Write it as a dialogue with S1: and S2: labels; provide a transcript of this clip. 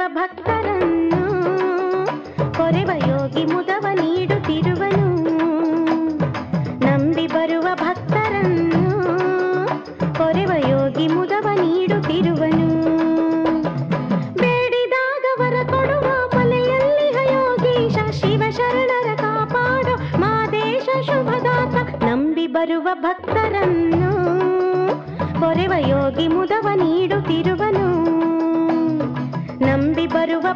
S1: ಭಕ್ತರನ್ನು ಕೊರೆವ ಯೋಗಿ ಮುದವ ನೀಡುತ್ತಿರುವನು ನಂಬಿ ಬರುವ ಭಕ್ತರನ್ನು ಕೊರೆವ ಯೋಗಿ ಮುದವ ನೀಡುತ್ತಿರುವನು ಬೇಡಿದಾಗ ವರ ಕೊಡುವ ಮಲೆಯಲ್ಲಿ ಯೋಗೀಶ ಶಿವ ಶರಣರ ಕಾಪಾಡೋ ಮಾದೇಶ ಶುಭದಾತ ನಂಬಿ ಬರುವ ಭಕ್ತರನ್ನು ಕೊರೆವ ಯೋಗಿ ಮುದವ ನೀಡುತ್ತಿರುವನು ನಂಬಿ ಬರುವ